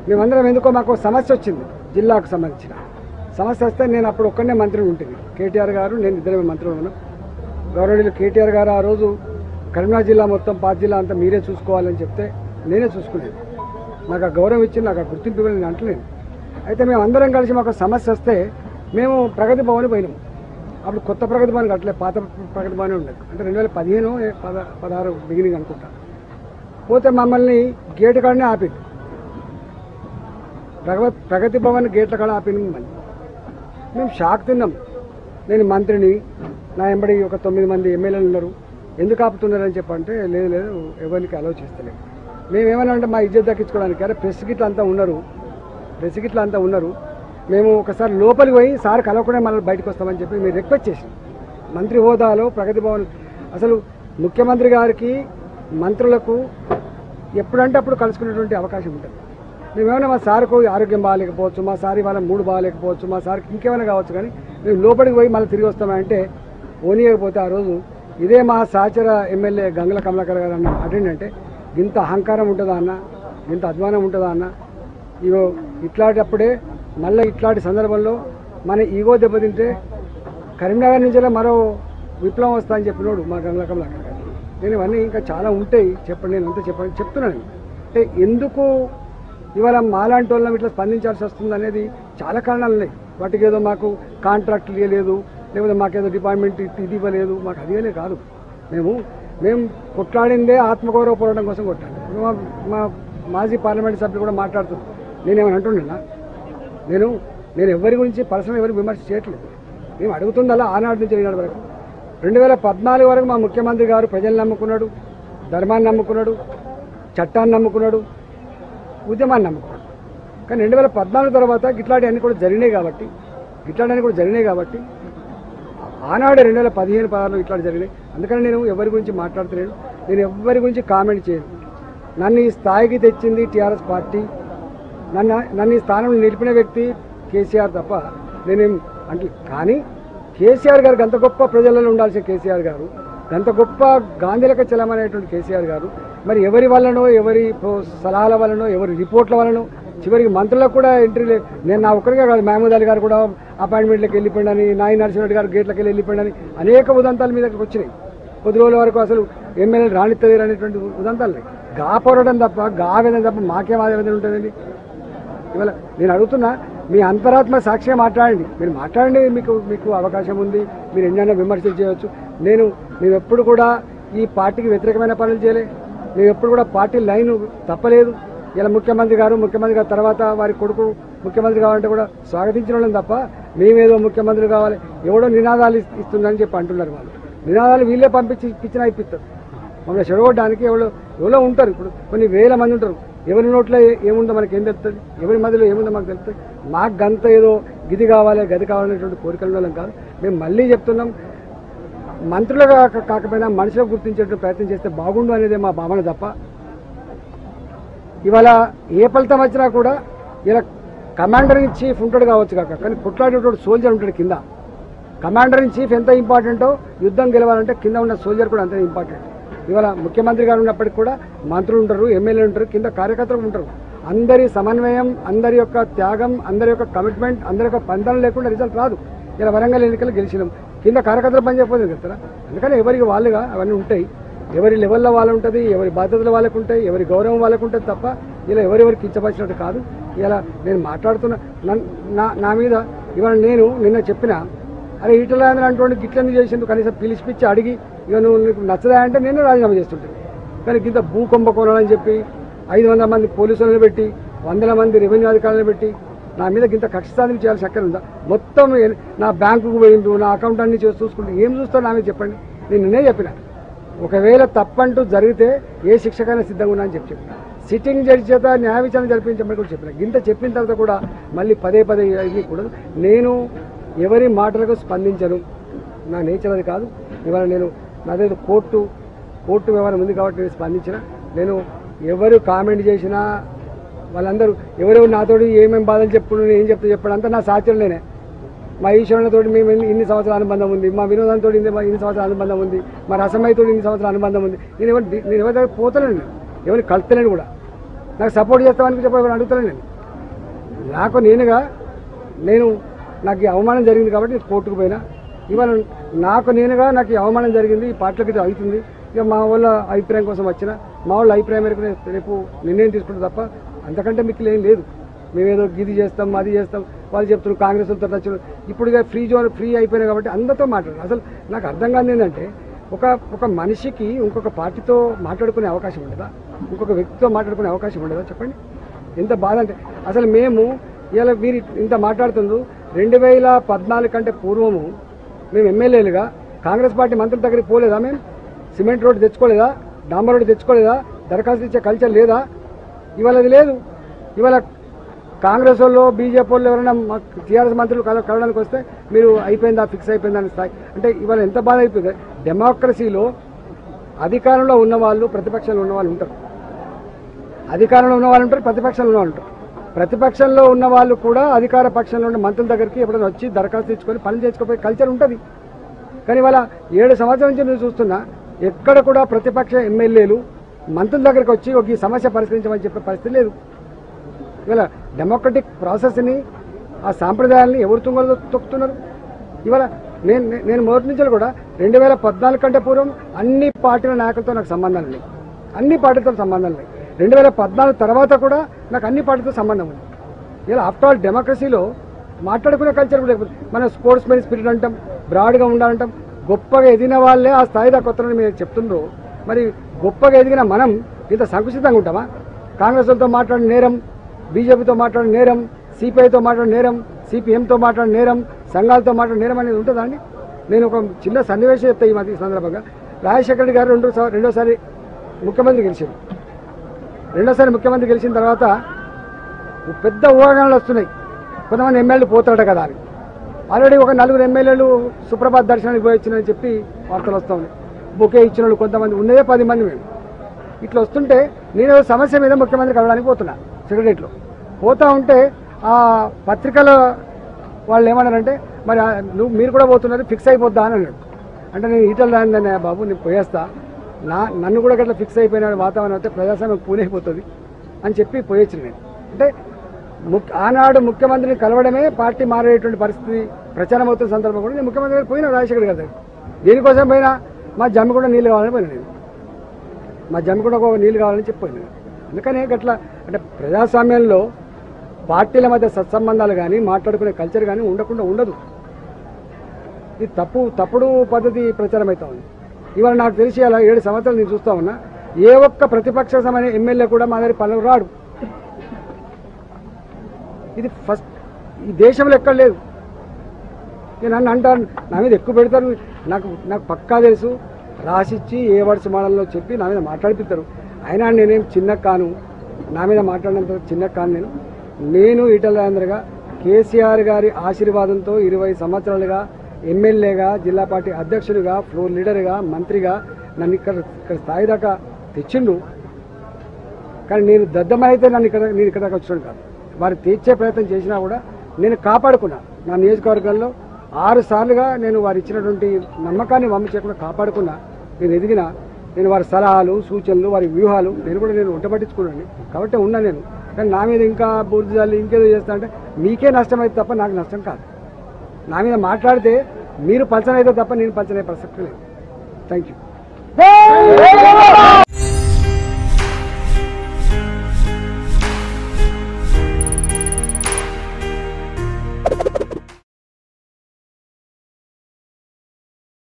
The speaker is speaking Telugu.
మేమందరం ఎందుకో మాకు ఒక సమస్య వచ్చింది జిల్లాకు సంబంధించిన సమస్య వస్తే నేను అప్పుడు ఒక్కనే మంత్రి ఉంటుంది కేటీఆర్ గారు నేను ఇద్దరమే మంత్రులు ఉన్నాం గౌరవనీయులు కేటీఆర్ గారు ఆ రోజు కరీంనగర్ జిల్లా మొత్తం పాత జిల్లా అంతా మీరే చూసుకోవాలని చెప్తే నేనే చూసుకునేది నాకు ఆ గౌరవం ఇచ్చి నాకు ఆ గుర్తింపు ఇవ్వాలని నేను అంటలేను అయితే మేము అందరం కలిసి మాకు సమస్య వస్తే మేము ప్రగతి భవన్ పోయినాం అప్పుడు కొత్త ప్రగతి భవన్ కట్టలే పాత ప్రగతి భవన్ ఉండేది అంటే రెండు వేల పదిహేను పద పదహారు బిగినింగ్ అనుకుంటా పోతే మమ్మల్ని గేటు కాడనే ఆపింది ప్రగతి ప్రగతి భవన్ గేట్ల కాడ ఆపింది మమ్మల్ని మేము షాక్ తిన్నాం నేను మంత్రిని నా ఎంబడి ఒక తొమ్మిది మంది ఎమ్మెల్యేలు ఉన్నారు ఎందుకు ఆపుతున్నారని చెప్పంటే లేదు లేదు ఎవరికి అలౌ చేస్తలేదు మేము ఏమన్నా అంటే మా ఇజ్జత్ దక్కించుకోవడానికి అరే ప్రెస్ గిట్ల అంతా ఉన్నారు ప్రెస్ గిట్ల అంతా ఉన్నారు మేము ఒకసారి లోపలికి పోయి సార్ కలవకుండా మళ్ళీ బయటకు వస్తామని చెప్పి మేము రిక్వెస్ట్ చేసాం మంత్రి హోదాలో ప్రగతి భవన్ అసలు ముఖ్యమంత్రి గారికి మంత్రులకు ఎప్పుడంటే అప్పుడు కలుసుకునేటువంటి అవకాశం ఉంటుంది మేమేమైనా మా సార్కు ఆరోగ్యం బాగాలేకపోవచ్చు మా సార్ ఇవాళ మూడు బాగాలేకపోవచ్చు మా సార్కి ఇంకేమైనా కావచ్చు కానీ మేము లోపలికి పోయి మళ్ళీ తిరిగి వస్తామంటే పోనీయకపోతే ఆ రోజు ఇదే మా సహచర ఎమ్మెల్యే గంగుల కమలాకర్ గారు అన్న అటెండంటే ఇంత అహంకారం ఉంటుందా అన్న ఇంత అధ్వానం ఉంటుందా అన్న ఇగో ఇట్లాంటప్పుడే మళ్ళీ ఇట్లాంటి సందర్భంలో మన ఈగో దెబ్బతింటే కరీంనగర్ నుంచి మరో విప్లవం వస్తా అని చెప్పినోడు మా గంగుల కమలాకర్ గారు నేను ఇవన్నీ ఇంకా చాలా ఉంటాయి చెప్పండి నేను అంతా చెప్పండి చెప్తున్నాను అంటే ఎందుకు ఇవాళ మాలాంటి వాళ్ళం ఇట్లా స్పందించాల్సి వస్తుంది అనేది చాలా కారణాలు ఉన్నాయి వాటికి ఏదో మాకు కాంట్రాక్ట్లు ఇవ్వలేదు లేకపోతే మాకేదో డిపార్ట్మెంట్ ఇది ఇది ఇవ్వలేదు మాకు అదిగానే కాదు మేము మేము కొట్లాడిందే ఆత్మగౌరవ పోరాటం కోసం కొట్టాలి మా మా మాజీ పార్లమెంట్ సభ్యులు కూడా మాట్లాడుతున్నారు నేనేమని అంటున్నా నేను నేను ఎవరి గురించి పర్సనల్ ఎవరికి విమర్శ చేయట్లేదు మేము అడుగుతుందల్లా ఆనాటి నుంచి ఈనాటి వరకు రెండు వేల పద్నాలుగు వరకు మా ముఖ్యమంత్రి గారు ప్రజల్ని నమ్ముకున్నాడు ధర్మాన్ని నమ్ముకున్నాడు చట్టాన్ని నమ్ముకున్నాడు ఉద్యమాన్ని నమ్ముకున్నాడు కానీ రెండు వేల పద్నాలుగు తర్వాత ఇట్లాంటి అన్ని కూడా జరిగినాయి కాబట్టి ఇట్లాంటి అన్ని కూడా జరిగినాయి కాబట్టి ఆనాడు రెండు వేల పదిహేను పదహారులో ఇట్లాంటి జరిగినాయి అందుకని నేను ఎవరి గురించి మాట్లాడుతున్నాను నేను ఎవరి గురించి కామెంట్ చేయను నన్ను ఈ స్థాయికి తెచ్చింది టీఆర్ఎస్ పార్టీ నన్ను నన్ను ఈ స్థానంలో నిలిపిన వ్యక్తి కేసీఆర్ తప్ప నేనేం అంటే కానీ కేసీఆర్ గారు గంత గొప్ప ప్రజలలో ఉండాల్సిన కేసీఆర్ గారు గంత గొప్ప గాంధీలక చలమనేటువంటి కేసీఆర్ గారు మరి ఎవరి వల్లనో ఎవరి ప్రో- సలహాల వల్లనో ఎవరి రిపోర్ట్ల వల్లనో చివరికి మంత్రులకు కూడా ఎంట్రీ లేదు నేను నా ఒక్కరిగా కాదు మహమూద్ అలీ గారు కూడా అపాయింట్మెంట్లకు వెళ్ళిపోయిందని నాయి నరసింహరెడ్డి గారు గేట్లకు వెళ్ళి వెళ్ళిపోయిందని అనేక ఉదంతాల మీదకి వచ్చినాయి కొద్ది రోజుల వరకు అసలు ఎమ్మెల్యేలు రాణిత్తలేరు అనేటువంటి ఉదంతాలు ఉన్నాయి. గా పోరాటం తప్ప గా వేదన తప్ప మాకేం ఆవేదన ఉంటుందండి ఇవాళ నేను అడుగుతున్నా మీ అంతరాత్మ సాక్షిగా మాట్లాడండి మీరు మాట్లాడండి మీకు మీకు అవకాశం ఉంది మీరు ఎన్నైనా విమర్శలు చేయవచ్చు నేను నేను ఎప్పుడు కూడా ఈ పార్టీకి వ్యతిరేకమైన పనులు చేయలే మేము ఎప్పుడు కూడా పార్టీ లైన్ తప్పలేదు ఇలా ముఖ్యమంత్రి గారు ముఖ్యమంత్రి గారు తర్వాత వారి కొడుకు ముఖ్యమంత్రి కావాలంటే కూడా స్వాగతించిన వాళ్ళం తప్ప మేమేదో ముఖ్యమంత్రి కావాలి ఎవడో నినాదాలు ఇస్- ఇస్తుందని చెప్పి అంటున్నారు వాళ్ళు నినాదాలు వీళ్ళే పంపించి ఇప్పించినా ఇప్పిస్తారు మమ్మల్ని చెడగొట్టడానికి ఎవరో ఎవరో ఉంటారు ఇప్పుడు కొన్ని వేల మంది ఉంటారు ఎవరి నోట్లో ఏ- ఏముందో మనకి ఏం తెలుస్తుంది ఎవరి మధ్యలో ఏముందో మాకు తెలుస్తుంది మాకు గంత ఏదో గిది కావాలి గది కావాలనేటువంటి కోరికలు వాళ్ళం కాదు మేము మళ్ళీ చెప్తున్నాం మంత్రులుగా కాక- కాకపోయినా మనుషులకు గుర్తించేటువంటి ప్రయత్నం చేస్తే బాగుండు అనేది మా భావన తప్ప ఇవాళ ఏ ఫలితం వచ్చినా కూడా ఇలా కమాండర్ ఇన్ చీఫ్ ఉంటాడు కావచ్చు కాక కానీ కొట్లాడేటోడు సోల్జర్ ఉంటాడు కింద కమాండర్ ఇన్ చీఫ్ ఎంత ఇంపార్టెంటో యుద్ధం గెలవాలంటే కింద ఉన్న సోల్జర్ కూడా అంతే ఇంపార్టెంట్ ఇవాళ ముఖ్యమంత్రి గారు ఉన్నప్పటికీ కూడా మంత్రులు ఉంటారు ఎమ్మెల్యేలు ఉంటారు కింద కార్యకర్తలు ఉంటారు అందరి సమన్వయం అందరి యొక్క త్యాగం అందరి యొక్క కమిట్మెంట్ అందరి యొక్క పందం లేకుండా రిజల్ట్ రాదు ఇలా వరంగల్ ఎన్నికలు గెలిచినాం కింద కార్యకర్తలు పని చెప్పలేదు కదా అందుకని ఎవరికి వాళ్ళుగా అవన్నీ ఉంటాయి ఎవరి లెవెల్లో వాళ్ళు ఉంటుంది ఎవరి బాధ్యతలు వాళ్ళకు ఉంటాయి ఎవరి గౌరవం వాళ్ళకు ఉంటుంది తప్ప ఇలా ఎవరెవరికి ఇచ్చపరిచినట్టు కాదు ఇలా నేను మాట్లాడుతున్న నన్- నా నా మీద ఇవాళ నేను నిన్న చెప్పిన అరే ఈటలాంధ్ర అటువంటి గిట్లని చేసింది కనీసం పిలిచిపిచ్చి అడిగి ఇక నువ్వు నీకు నచ్చదా అంటే నేనే రాజీనామా చేస్తుంటాను కానీ కింద భూ కుంభకోణాలని చెప్పి ఐదు వందల మంది పోలీసులను పెట్టి వందల మంది రెవెన్యూ అధికారులను పెట్టి నా మీద గింత కక్ష సాధన చేయాల్సిన అక్కడ ఉందా మొత్తం ఏ- నా బ్యాంకుకు పోయిండు నా అకౌంట్ అన్ని చేసి చూసుకుంటూ ఏం చూస్తావు నా మీద చెప్పండి నేను నిన్నే చెప్పిన ఒకవేళ తప్పంటూ జరిగితే ఏ శిక్షకైనా సిద్ధంగా ఉన్నా అని చెప్పి చెప్పిన సిట్టింగ్ జడ్జి చేత న్యాయ విచారణ జరిపించమని కూడా చెప్పిన గింత చెప్పిన తర్వాత కూడా మళ్ళీ పదే పదే ఇది కూడా నేను ఎవరి మాటలకు స్పందించను నా నేచర్ అది కాదు ఇవాళ నేను నాదేదో కోర్టు కోర్టు వ్యవహారం ఉంది కాబట్టి నేను స్పందించిన నేను ఎవరు కామెంట్ చేసినా వాళ్ళందరూ ఎవరెవరు నాతోటి ఏమేమి బాధలు చెప్పుకున్నాను ఏం చెప్తే చెప్పడం అంతా నా సాధ్యం నేనే మా ఈశ్వరునితో మేము ఇన్ని- ఇన్ని సంవత్సరాల అనుబంధం ఉంది మా వినోదంతో ఇన్ని ఇన్ని సంవత్సరాల అనుబంధం ఉంది మా రసమయ్యతో ఇన్ని సంవత్సరాల అనుబంధం ఉంది నేను ఎవరు నేను ఎవరి దగ్గర పోతలేను నేను ఎవరిని కలుతలేను కూడా నాకు సపోర్ట్ చేస్తామని చెప్పి ఎవరు అడుగుతలేను నేను నాకు నేనుగా నేను నాకు ఈ అవమానం జరిగింది కాబట్టి నేను కోర్టుకు పోయినా ఇవాళ నాకు నేనుగా నాకు ఈ అవమానం జరిగింది ఈ పార్టీలకి ఇది అవుతుంది ఇక మా వాళ్ళ అభిప్రాయం కోసం వచ్చిన మా వాళ్ళ అభిప్రాయం మేరకు నేను రేపు నిర్ణయం తీసుకుంటే తప్ప అంతకంటే మీకు ఏం లేదు మేమేదో గిది చేస్తాం అది చేస్తాం వాళ్ళు చెప్తున్నారు కాంగ్రెస్ వాళ్ళతో వచ్చారు ఇప్పుడు ఇక ఫ్రీ జోన్ ఫ్రీ అయిపోయినాయి కాబట్టి అందరితో మాట్లాడారు అసలు నాకు అర్థం కాదు ఏంటంటే ఒక ఒక మనిషికి ఇంకొక పార్టీతో మాట్లాడుకునే అవకాశం ఉండదా ఇంకొక వ్యక్తితో మాట్లాడుకునే అవకాశం ఉండదా చెప్పండి ఎంత బాధ అంటే అసలు మేము ఇలా మీరు ఇంత మాట్లాడుతుండ్రు రెండు వేల పద్నాలుగు కంటే పూర్వము మేము ఎమ్మెల్యేలుగా కాంగ్రెస్ పార్టీ మంత్రుల దగ్గరికి పోలేదా మేము సిమెంట్ రోడ్డు తెచ్చుకోలేదా డాంబర్ రోడ్డు తెచ్చుకోలేదా దరఖాస్తు ఇచ్చే కల్చర్ లేదా ఇవాళ అది లేదు ఇవాళ కాంగ్రెస్ వాళ్ళు బీజేపీ వాళ్ళు ఎవరైనా టీఆర్ఎస్ మంత్రులు కల కలవడానికి వస్తే మీరు అయిపోయిందా ఫిక్స్ అయిపోయిందా అని స్థాయి అంటే ఇవాళ ఎంత బాధ అయిపోయింది డెమోక్రసీలో అధికారంలో ఉన్న వాళ్ళు ప్రతిపక్షంలో ఉన్న వాళ్ళు ఉంటారు అధికారంలో ఉన్న వాళ్ళు ఉంటారు ప్రతిపక్షంలో ఉన్న వాళ్ళు ఉంటారు ప్రతిపక్షంలో ఉన్న వాళ్ళు కూడా అధికార పక్షంలో ఉన్న మంత్రుల దగ్గరికి ఎప్పుడైనా వచ్చి దరఖాస్తు తెచ్చుకొని పనులు చేసుకోపోయే కల్చర్ ఉంటుంది కానీ ఇవాళ ఏడు సంవత్సరాల నుంచి నేను చూస్తున్నా ఎక్కడ కూడా ప్రతిపక్ష ఎమ్మెల్యేలు మంత్రుల దగ్గరికి వచ్చి ఒక ఈ సమస్య పరిష్కరించమని చెప్పే పరిస్థితి లేదు ఇవాళ డెమోక్రటిక్ ప్రాసెస్ని ఆ సాంప్రదాయాల్ని ఎవరు తుంగలో తొక్కుతున్నారు ఇవాళ నేను నే- నేను మొదటి నుంచి కూడా రెండు వేల పద్నాలుగు కంటే పూర్వం అన్ని పార్టీల నాయకులతో నాకు సంబంధాలు ఉన్నాయి అన్ని పార్టీలతో సంబంధాలు ఉన్నాయి రెండు వేల పద్నాలుగు తర్వాత కూడా నాకు అన్ని పార్టీలతో సంబంధం ఉంది ఇలా ఆఫ్టర్ ఆల్ డెమోక్రసీలో మాట్లాడుకునే కల్చర్ కూడా లేకపోతే మన స్పోర్ట్స్ మెన్ స్పిరిట్ అంటాం బ్రాడ్గా ఉండాలంటాం గొప్పగా ఎదిగిన వాళ్ళే ఆ స్థాయి దాకా వస్తారని మీరు చెప్తుండ్రు మరి గొప్పగా ఎదిగిన మనం ఇంత సంకుచితంగా ఉంటామా కాంగ్రెస్ వాళ్ళతో మాట్లాడిన నేరం బీజేపీతో మాట్లాడిన నేరం సిపిఐతో మాట్లాడిన నేరం సిపిఎంతో మాట్లాడిన నేరం సంఘాలతో మాట్లాడిన నేరం అనేది ఉంటుందా అండి నేను ఒక చిన్న సన్నివేశం చెప్తా ఈ మధ్య ఈ సందర్భంగా రాజశేఖర రెడ్డి గారు రెండు రెండోసారి ముఖ్యమంత్రి గెలిచారు రెండోసారి ముఖ్యమంత్రి గెలిచిన తర్వాత పెద్ద ఊహాగానాలు వస్తున్నాయి కొంతమంది ఎమ్మెల్యేలు పోతాడట కదా అని ఆల్రెడీ ఒక నలుగురు ఎమ్మెల్యేలు సుప్రభాత్ దర్శనానికి పోయి వచ్చినని చెప్పి వార్తలు వస్తూ ఉన్నాయి బొకే ఇచ్చిన వాళ్ళు కొంతమంది ఉన్నదే పది మంది మేము ఇట్లా వస్తుంటే నేను ఏదో సమస్య మీద ముఖ్యమంత్రి కలవడానికి పోతున్నా సెక్రటరీలో పోతా ఉంటే ఆ పత్రికల వాళ్ళు ఏమన్నారంటే మరి ఆ నువ్వు మీరు కూడా పోతున్నారు ఫిక్స్ అయిపోద్దా అని అన్నాడు అంటే నేను ఈటలు రాందనే బాబు నేను పోయేస్తా నా నన్ను కూడా గట్లా ఫిక్స్ అయిపోయిన వాతావరణం అయితే ప్రజాస్వామ్యం పూనైపోతుంది అని చెప్పి పోయొచ్చిన నేను అంటే ముక్ ఆనాడు ముఖ్యమంత్రిని కలవడమే పార్టీ మారేటువంటి పరిస్థితి ప్రచారం అవుతున్న సందర్భం కూడా నేను ముఖ్యమంత్రి గారు పోయినా రాజశేఖర్ గారి దగ్గర దేనికోసం పోయినా మా జమ్మి కూడా నీళ్ళు కావాలని పోయినా నేను మా జమ్మి కూడా ఒక నీళ్ళు కావాలని చెప్పాను అందుకనే గట్ల అంటే ప్రజాస్వామ్యంలో పార్టీల మధ్య సత్సంబంధాలు కానీ మాట్లాడుకునే కల్చర్ కానీ ఉండకుండా ఉండదు ఇది తప్పు తప్పుడు పద్ధతి ప్రచారం అవుతా ఉంది ఇవాళ నాకు తెలిసి అలా ఏడు సంవత్సరాలు నేను చూస్తా ఉన్నా ఏ ఒక్క ప్రతిపక్ష సమైన ఎమ్మెల్యే కూడా మా దగ్గర పనులు రాడు ఇది ఫస్ట్ ఈ దేశంలో ఎక్కడ లేదు నేను నన్ను అంటాను నా మీద ఎక్కువ పెడతారు నాకు నాకు పక్కా తెలుసు రాసిచ్చి ఏ వర్డ్స్ మోడల్లో చెప్పి నా మీద మాట్లాడిపిస్తారు అయినా నేనేం చిన్న కాను నా మీద మాట్లాడినంత చిన్న కాను నేను నేను ఈటల రాజేంద్రగా కేసీఆర్ గారి ఆశీర్వాదంతో ఇరవై సంవత్సరాలుగా ఎమ్మెల్యేగా జిల్లా పార్టీ అధ్యక్షుడిగా ఫ్లోర్ లీడర్గా మంత్రిగా నన్ను ఇక్కడ ఇక్కడ స్థాయి దాకా తెచ్చిండు కానీ నేను దద్దమైతే నన్ను ఇక్కడ నేను ఇక్కడ దాకా వచ్చాను కాదు వారు తీర్చే ప్రయత్నం చేసినా కూడా నేను కాపాడుకున్నా నా నియోజకవర్గంలో ఆరు సార్లుగా నేను వారు ఇచ్చినటువంటి నమ్మకాన్ని వమ్మ చేయకుండా కాపాడుకున్నా నేను ఎదిగిన నేను వారి సలహాలు సూచనలు వారి వ్యూహాలు నేను కూడా నేను వంట పట్టించుకున్నాను కాబట్టి ఉన్నా నేను కానీ నా మీద ఇంకా బూర్జు జాలి ఇంకేదో చేస్తా అంటే మీకే నష్టం అయితే తప్ప నాకు నష్టం కాదు నా మీద మాట్లాడితే మీరు పలచనైతే తప్ప నేను పలచనే ప్రసక్తి లేదు థ్యాంక్ యూ